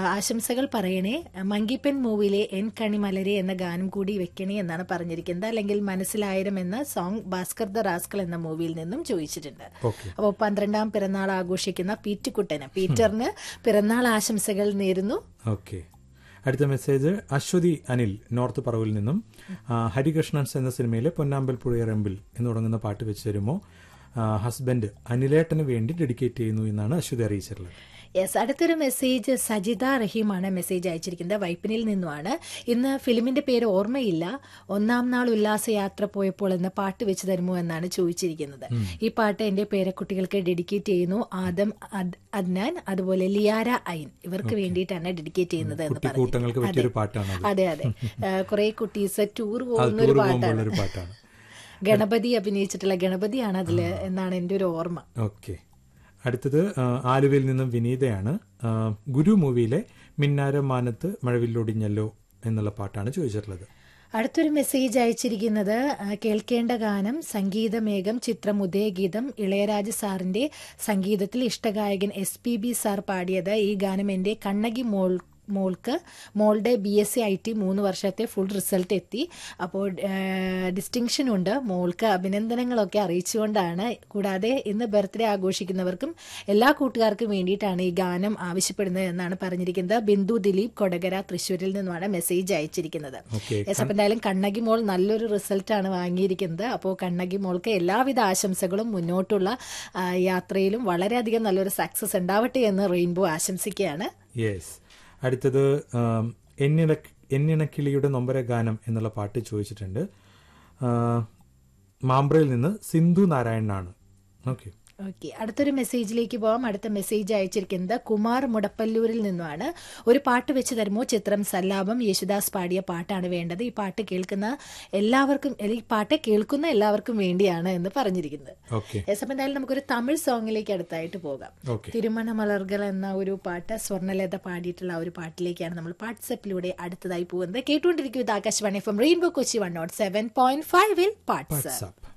ആശംസകൾ പറയണേ മങ്കിപ്പൻ മൂവിയിലെ എൻ കണിമലരെ എന്ന ഗാനം കൂടി വെക്കണേ എന്നാണ് പറഞ്ഞിരിക്കുന്നത് അല്ലെങ്കിൽ മനസ്സിലായിരം എന്ന സോങ് ഭാസ്കർ ദ റാസ്കൽ എന്ന മൂവിയിൽ നിന്നും ചോദിച്ചിട്ടുണ്ട് ഓക്കെ അപ്പോൾ പന്ത്രണ്ടാം പിറന്നാൾ ആഘോഷിക്കുന്ന പീറ്റുക്കുട്ടന് പീറ്ററിന് പിറന്നാൾ ആശംസകൾ നേരുന്നു ഓക്കെ അടുത്ത മെസ്സേജ് അശ്വതി അനിൽ നോർത്ത് പറവിൽ നിന്നും ആ, ഹരികൃഷ്ണൻസ് എന്ന സിനിമയിലെ പൊന്നാമ്പൽ പുഴയറമ്പിൽ എന്ന് തുടങ്ങുന്ന പാട്ട് വെച്ച് തരുമോ ആ, ഹസ്ബൻഡ് അനിലേട്ടന് വേണ്ടി ഡെഡിക്കേറ്റ് ചെയ്യുന്നു എന്നാണ് അശ്വതി അറിയിച്ചിട്ടുള്ളത് യെസ് അടുത്തൊരു മെസ്സേജ് സജിത റഹീമാണ് മെസ്സേജ് അയച്ചിരിക്കുന്നത് വൈപ്പിനിൽ നിന്നുമാണ് ഇന്ന് ഫിലിമിന്റെ പേര് ഓർമ്മയില്ല ഒന്നാം നാൾ ഉല്ലാസയാത്ര പോയപ്പോൾ എന്ന പാട്ട് വെച്ച് തരുമോ എന്നാണ് ചോദിച്ചിരിക്കുന്നത് ഈ പാട്ട് എന്റെ പേരക്കുട്ടികൾക്ക് ഡെഡിക്കേറ്റ് ചെയ്യുന്നു ആദം അദ്- അദ്നാൻ അതുപോലെ ലിയാര ഐൻ ഇവർക്ക് വേണ്ടിയിട്ടാണ് ഡെഡിക്കേറ്റ് ചെയ്യുന്നത് എന്ന് പറഞ്ഞു കുട്ടിക്കൂട്ടങ്ങൾക്ക് പറ്റിയൊരു പാട്ടാണ് അത് അതെ അതെ കുറെ കുട്ടീസ് ടൂർ അത് പോകുന്ന ടൂർ ഒരു പോകുമ്പോൾ പാട്ടാണ് ഒരു പാട്ടാണ് ഗണപതി അഭിനയിച്ചിട്ടുള്ള ഗണപതിയാണ് അതില് എന്നാണ് എന്റെ ഒരു ഓർമ്മ ഓക്കെ അടുത്തത് ആ, ആലുവയിൽ നിന്നും വിനീതയാണ് ആ, ഗുരു മൂവിയിലെ മിന്നാരം മാനത്ത് മഴവില്ലൊടിഞ്ഞല്ലോ എന്നുള്ള പാട്ടാണ് ചോദിച്ചിട്ടുള്ളത് അടുത്തൊരു മെസ്സേജ് അയച്ചിരിക്കുന്നത് ആ, കേൾക്കേണ്ട ഗാനം സംഗീതമേഘം ചിത്രം ഉദയഗീതം ഇളയരാജ സാറിന്റെ സംഗീതത്തിൽ ഇഷ്ടഗായകൻ എസ് പി ബി സാർ പാടിയത് ഈ ഗാനം എന്റെ കണ്ണകി മോൾ മോൾക്ക് മോളുടെ B S C I T മൂന്ന് വർഷത്തെ ഫുൾ റിസൾട്ട് എത്തി അപ്പോൾ ഡിസ്റ്റിങ്ഷൻ ഉണ്ട് മോൾക്ക് അഭിനന്ദനങ്ങളൊക്കെ അറിയിച്ചുകൊണ്ടാണ് കൂടാതെ ഇന്ന് ബർത്ത്ഡേ ആഘോഷിക്കുന്നവർക്കും എല്ലാ കൂട്ടുകാർക്കും വേണ്ടിയിട്ടാണ് ഈ ഗാനം ആവശ്യപ്പെടുന്നത് എന്നാണ് പറഞ്ഞിരിക്കുന്നത് ബിന്ദു ദിലീപ് കൊടകര തൃശ്ശൂരിൽ നിന്നുമാണ് മെസ്സേജ് അയച്ചിരിക്കുന്നത് ഓക്കെ യെസ് അപ്പം എന്തായാലും കണ്ണകി മോൾ നല്ലൊരു റിസൾട്ടാണ് വാങ്ങിയിരിക്കുന്നത് അപ്പോൾ കണ്ണകി മോൾക്ക് എല്ലാവിധ ആശംസകളും മുന്നോട്ടുള്ള ആ, യാത്രയിലും വളരെയധികം നല്ലൊരു സക്സസ് ഉണ്ടാവട്ടെ എന്ന് റെയിൻബോ ആശംസിക്കുകയാണ് യെസ് അടുത്തത് ആം, എന്നിണ എന്നിണക്കിളിയുടെ നൊമ്പര ഗാനം എന്നുള്ള പാട്ട് ചോദിച്ചിട്ടുണ്ട് ആ, മാമ്പ്രയിൽ നിന്ന് സിന്ധു നാരായണനാണ് ഓക്കെ ഓക്കെ അടുത്തൊരു മെസ്സേജിലേക്ക് പോവാം അടുത്ത മെസ്സേജ് അയച്ചിരിക്കുന്നത് കുമാർ മുടപ്പല്ലൂരിൽ നിന്നുമാണ് ഒരു പാട്ട് വെച്ച് തരുമോ ചിത്രം സല്ലാപം യേശുദാസ് പാടിയ പാട്ടാണ് വേണ്ടത് ഈ പാട്ട് കേൾക്കുന്ന എല്ലാവർക്കും ഈ പാട്ട് കേൾക്കുന്ന എല്ലാവർക്കും വേണ്ടിയാണ് എന്ന് പറഞ്ഞിരിക്കുന്നത് ഓക്കെ യെസ് അപ്പം എന്തായാലും നമുക്കൊരു തമിഴ് സോങ്ങിലേക്ക് അടുത്തായിട്ട് പോകാം ഓക്കെ തിരുമണ മലർകൾ എന്ന ഒരു പാട്ട് സ്വർണ്ണലത പാടിയിട്ടുള്ള ആ ഒരു പാട്ടിലേക്കാണ് നമ്മൾ വാട്സപ്പിലൂടെ അടുത്തതായി പോകുന്നത് കേട്ടുകൊണ്ടിരിക്കുന്നത് Akashvani F M rainbow Kochi one nought seven point ഫൈവിൽ പാട്സ് വാട്സാപ്പ്